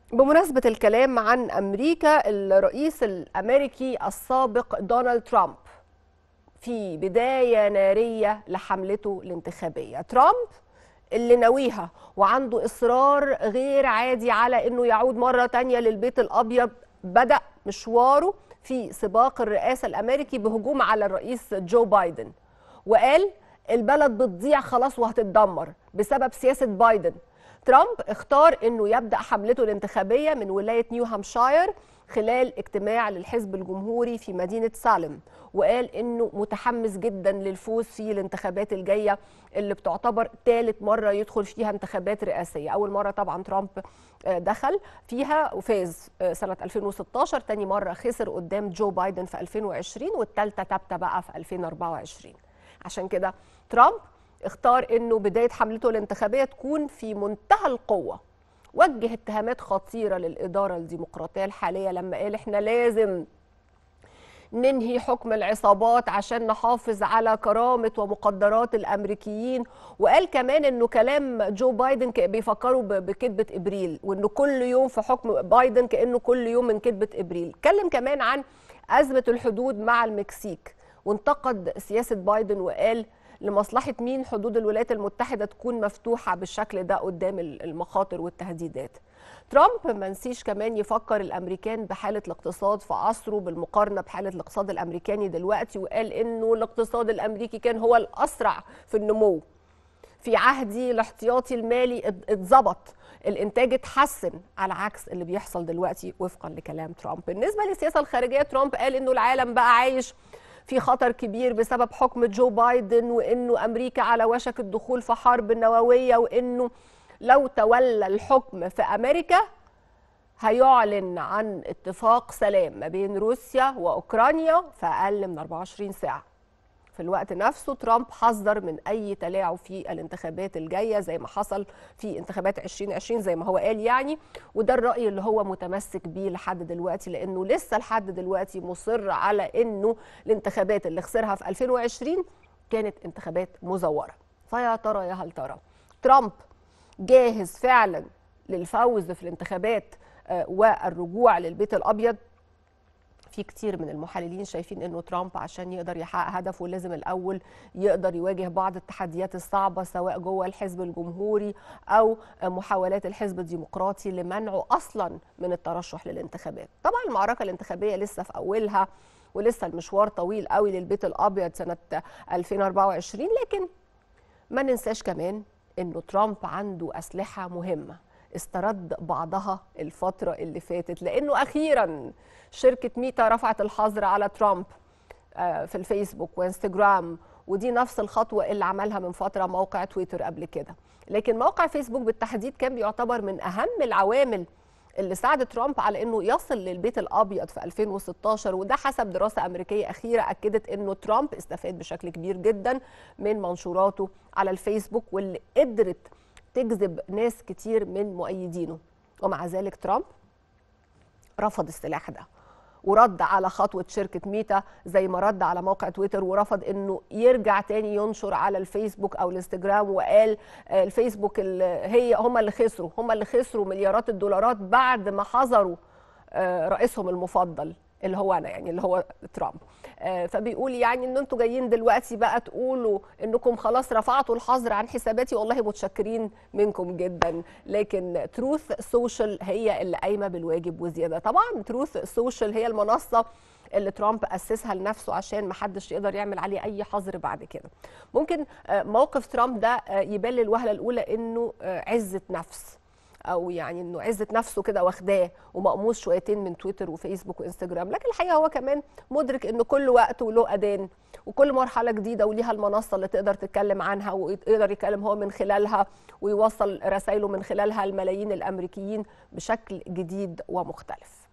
بمناسبة الكلام عن أمريكا الرئيس الأمريكي السابق دونالد ترامب في بداية نارية لحملته الانتخابية ترامب اللي ناويها وعنده إصرار غير عادي على أنه يعود مرة تانية للبيت الأبيض بدأ مشواره في سباق الرئاسة الأمريكي بهجوم على الرئيس جو بايدن وقال البلد بتضيع خلاص وهتتدمر بسبب سياسة بايدن ترامب اختار انه يبدا حملته الانتخابيه من ولايه نيو هامشاير خلال اجتماع للحزب الجمهوري في مدينه سالم وقال انه متحمس جدا للفوز في الانتخابات الجايه اللي بتعتبر ثالث مره يدخل فيها انتخابات رئاسيه اول مره طبعا ترامب دخل فيها وفاز سنه 2016 ثاني مره خسر قدام جو بايدن في 2020 والثالثه ثابته بقى في 2024 عشان كده ترامب اختار انه بدايه حملته الانتخابيه تكون في منتهى القوه وجه اتهامات خطيره للاداره الديمقراطيه الحاليه لما قال احنا لازم ننهي حكم العصابات عشان نحافظ على كرامه ومقدرات الامريكيين وقال كمان انه كلام جو بايدن بيفكروا بكذبه ابريل وانه كل يوم في حكم بايدن كانه كل يوم من كذبه ابريل اتكلم كمان عن ازمه الحدود مع المكسيك وانتقد سياسه بايدن وقال لمصلحة مين حدود الولايات المتحدة تكون مفتوحة بالشكل ده قدام المخاطر والتهديدات ترامب ما نسيش كمان يفكر الأمريكان بحالة الاقتصاد في عصره بالمقارنة بحالة الاقتصاد الأمريكاني دلوقتي وقال إنه الاقتصاد الأمريكي كان هو الأسرع في النمو في عهدي الاحتياطي المالي اتظبط الانتاج اتحسن على عكس اللي بيحصل دلوقتي وفقا لكلام ترامب بالنسبه للسياسه الخارجيه ترامب قال انه العالم بقى عايش في خطر كبير بسبب حكم جو بايدن وانه امريكا على وشك الدخول في حرب نوويه وانه لو تولى الحكم في امريكا هيعلن عن اتفاق سلام ما بين روسيا واوكرانيا في اقل من 24 ساعه في الوقت نفسه ترامب حذر من اي تلاعب في الانتخابات الجايه زي ما حصل في انتخابات 2020 زي ما هو قال يعني وده الراي اللي هو متمسك بيه لحد دلوقتي لانه لسه لحد دلوقتي مصر على انه الانتخابات اللي خسرها في 2020 كانت انتخابات مزوره فيا ترى يا هل ترى ترامب جاهز فعلا للفوز في الانتخابات والرجوع للبيت الابيض في كتير من المحللين شايفين انه ترامب عشان يقدر يحقق هدفه لازم الاول يقدر يواجه بعض التحديات الصعبه سواء جوه الحزب الجمهوري او محاولات الحزب الديمقراطي لمنعه اصلا من الترشح للانتخابات. طبعا المعركه الانتخابيه لسه في اولها ولسه المشوار طويل قوي للبيت الابيض سنه 2024 لكن ما ننساش كمان انه ترامب عنده اسلحه مهمه استرد بعضها الفترة اللي فاتت لأنه أخيرا شركة ميتا رفعت الحظر على ترامب في الفيسبوك وانستجرام ودي نفس الخطوة اللي عملها من فترة موقع تويتر قبل كده لكن موقع فيسبوك بالتحديد كان بيعتبر من أهم العوامل اللي ساعد ترامب على انه يصل للبيت الابيض في 2016 وده حسب دراسه امريكيه اخيره اكدت انه ترامب استفاد بشكل كبير جدا من منشوراته على الفيسبوك واللي قدرت تجذب ناس كتير من مؤيدينه ومع ذلك ترامب رفض السلاح ده ورد على خطوة شركة ميتا زي ما رد على موقع تويتر ورفض انه يرجع تاني ينشر على الفيسبوك او الانستجرام وقال الفيسبوك اللي هي هم اللي خسروا هم اللي خسروا مليارات الدولارات بعد ما حظروا رئيسهم المفضل اللي هو انا يعني اللي هو ترامب فبيقول يعني ان انتوا جايين دلوقتي بقى تقولوا انكم خلاص رفعتوا الحظر عن حساباتي والله متشكرين منكم جدا لكن تروث سوشيال هي اللي قايمه بالواجب وزياده طبعا تروث سوشيال هي المنصه اللي ترامب اسسها لنفسه عشان ما حدش يقدر يعمل عليه اي حظر بعد كده ممكن موقف ترامب ده يبان للوهله الاولى انه عزه نفس او يعني انه عزه نفسه كده واخداه ومقموص شويتين من تويتر وفيسبوك وانستجرام لكن الحقيقه هو كمان مدرك ان كل وقت وله اذان وكل مرحله جديده وليها المنصه اللي تقدر تتكلم عنها ويقدر يتكلم هو من خلالها ويوصل رسائله من خلالها الملايين الامريكيين بشكل جديد ومختلف